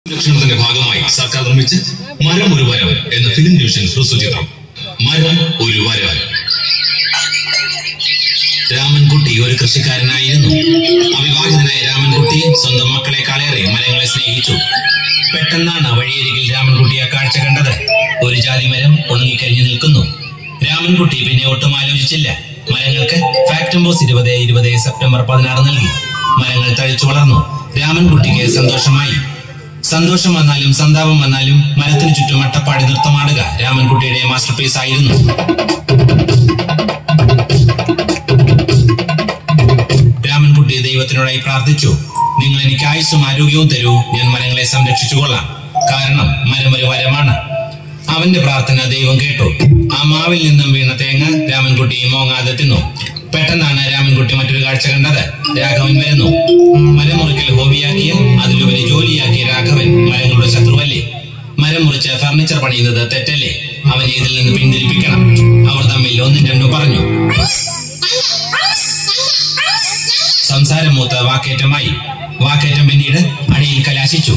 സംരക്ഷണത്തിന്റെ ഭാഗമായി സർക്കാർ നിർമ്മിച്ച് മരം ഒരു വരം എന്ന ഫിലിം ഡിവിഷൻ ഹ്രസ്വചിത്രം മരം ഒരു വരം രാമൻകുട്ടി ഒരു കൃഷിക്കാരനായിരുന്നു അവിവാഹിതനായ രാമൻകുട്ടി സ്വന്തം മക്കളെക്കാളേറെ മരങ്ങളെ സ്നേഹിച്ചു പെട്ടെന്നാണ് വഴിയരികിൽ രാമൻകുട്ടി ആ കാഴ്ച കണ്ടത് ഒരു ജാതി മരം ഉണങ്ങിക്കഴിഞ്ഞു നിൽക്കുന്നു രാമൻകുട്ടി പിന്നെ ഒട്ടും ആലോചിച്ചില്ല മരങ്ങൾക്ക് ഫാക്ടംബോസ് ഇരുപത് ഇരുപത് സെപ്റ്റംബർ പതിനാറ് നൽകി മരങ്ങൾ തഴിച്ചു വളർന്നു രാമൻകുട്ടിക്ക് സന്തോഷമായി സന്തോഷം വന്നാലും സന്താപം വന്നാലും മരത്തിന് ചുറ്റും അട്ടപ്പാടി നൃത്തമാടുക രാമൻകുട്ടിയുടെ മാസ്റ്റർ പീസ് ആയിരുന്നു രാമൻകുട്ടി ദൈവത്തിനോടായി പ്രാർത്ഥിച്ചു നിങ്ങൾ എനിക്ക് ആയുസ്സും ആരോഗ്യവും തരൂ ഞാൻ മരങ്ങളെ സംരക്ഷിച്ചുകൊള്ളാം കാരണം മരം ഒരു വരമാണ് അവന്റെ പ്രാർത്ഥന ദൈവം കേട്ടു ആ മാവിൽ നിന്നും വീണ തേങ്ങ രാമൻകുട്ടി മോങ്ങാതെ തിന്നു പെട്ടെന്നാണ് രാമൻകുട്ടി മറ്റൊരു കാഴ്ച കണ്ടത് രാഘവൻ വരുന്നു മരം മുറിക്കൽ ഹോബിയാക്കിയ അതിലുപരി ജോലിയാക്കിയ രാഘവൻ മരങ്ങളുടെ ശത്രുവല്ലേ മരം മുറിച്ച് ഫർണിച്ചർ പണിയുന്നത് തെറ്റല്ലേ അവനെ ഇതിൽ നിന്ന് പിന്തിരിപ്പിക്കണം അവർ തമ്മിൽ ഒന്നും രണ്ടും പറഞ്ഞു സംസാരം മൂത്ത വാക്കേറ്റമായി വാക്കേറ്റം പിന്നീട് അടിയിൽ കലാശിച്ചു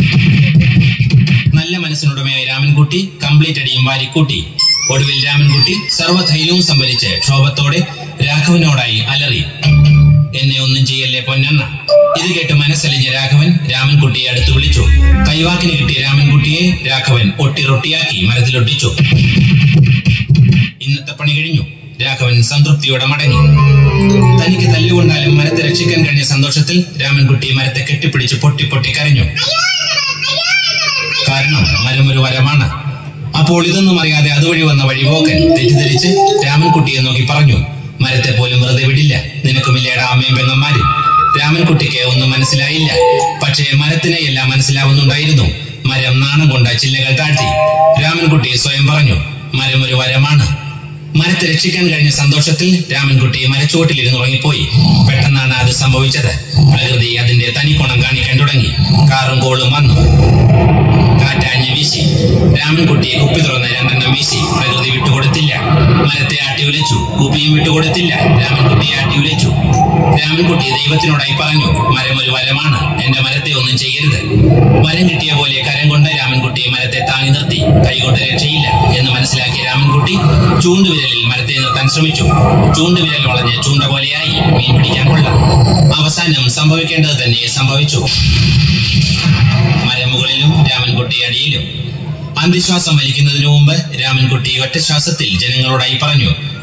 നല്ല മനസ്സിനുടമയായ രാമൻകുട്ടി കംപ്ലീറ്റ് അടിയും വാരിക്കൂട്ടി ഒടുവിൽ രാമൻകുട്ടി സർവ്വധൈര്യവും സംഭരിച്ച് ക്ഷോഭത്തോടെ രാഘവനോടായി അലറി എന്നെ ഒന്നും ചെയ്യല്ലേ പൊന്നണ്ണ ഇത് കേട്ട് മനസ്സലിഞ്ഞ രാഘവൻ രാമൻകുട്ടിയെ അടുത്ത് വിളിച്ചു കൈവാക്കിന് കിട്ടിയ രാമൻകുട്ടിയെ രാഘവൻ ഒട്ടി റൊട്ടിയാക്കി മരത്തിലൊട്ടിച്ചു ഇന്നത്തെ പണി കഴിഞ്ഞു രാഘവൻ സംതൃപ്തിയോടെ മടങ്ങി തനിക്ക് തല്ലുകൊണ്ടാലും മരത്തെ രക്ഷിക്കാൻ കഴിഞ്ഞ സന്തോഷത്തിൽ രാമൻകുട്ടി മരത്തെ കെട്ടിപ്പിടിച്ച് പൊട്ടി പൊട്ടി കരഞ്ഞു കാരണം മരം ഒരു വരമാണ് അപ്പോൾ ഇതൊന്നും അറിയാതെ അതുവഴി വന്ന വഴിപോക്കൻ തെറ്റിദ്ധരിച്ച് രാമൻകുട്ടിയെ നോക്കി പറഞ്ഞു മരത്തെ പോലും വെറുതെ വിടില്ല നിനക്കുമില്ലേടാ അമ്മയും പെങ്ങന്മാരും രാമൻകുട്ടിക്ക് ഒന്നും മനസ്സിലായില്ല പക്ഷേ മരത്തിനെ എല്ലാം മനസ്സിലാവുന്നുണ്ടായിരുന്നു മരം നാണം കൊണ്ട് ചില്ലകൾ താഴ്ത്തി രാമൻകുട്ടി സ്വയം പറഞ്ഞു മരം ഒരു വരമാണ് മരത്തെ രക്ഷിക്കാൻ കഴിഞ്ഞ സന്തോഷത്തിൽ രാമൻകുട്ടി മരച്ചുവട്ടിലിരുന്ന് ഉറങ്ങിപ്പോയി പെട്ടെന്നാണ് അത് സംഭവിച്ചത് പ്രകൃതി അതിന്റെ തനിക്കോണം കാണിക്കാൻ തുടങ്ങി കാറും കോളും വന്നു കാറ്റാഞ്ഞ് വീശി രാമൻകുട്ടിയെ കുപ്പി തുറന്ന് രണ്ടെണ്ണം വീശി പ്രകൃതി വിട്ടുകൊടുത്തില്ല മരത്തെ ആട്ടി ഉലച്ചു കുപ്പിയും വിട്ടുകൊടുത്തില്ല രാമൻകുട്ടിയെ ആട്ടി ഉലച്ചു രാമൻകുട്ടി ദൈവത്തിനോടായി പറഞ്ഞു മരം ഒരു വരമാണ് എന്റെ മരത്തെ ഒന്നും ചെയ്യരുത് വരം കിട്ടിയ പോലെ കരം കൊണ്ട് രാമൻകുട്ടി മരത്തെ താങ്ങി നിർത്തി കൈകൊണ്ട് രക്ഷയില്ല എന്ന് മനസ്സിലാക്കിയ രാമൻകുട്ടി ചൂണ്ടുവിരലിൽ മരത്തെ നിർത്താൻ ശ്രമിച്ചു ചൂണ്ടുവിരൽ വളഞ്ഞ് ചൂണ്ട പോലെയായി മീൻ പിടിക്കാൻ കൊള്ളാം അവസാനം സംഭവിക്കേണ്ടത് തന്നെ സംഭവിച്ചു മരമുകളിലും രാമൻകുട്ടി അടിയിലും അന്ത്യശ്വാസം വലിക്കുന്നതിനു മുമ്പ് രാമൻകുട്ടി ഒറ്റ ശ്വാസത്തിൽ ജനങ്ങളോടായി പറഞ്ഞു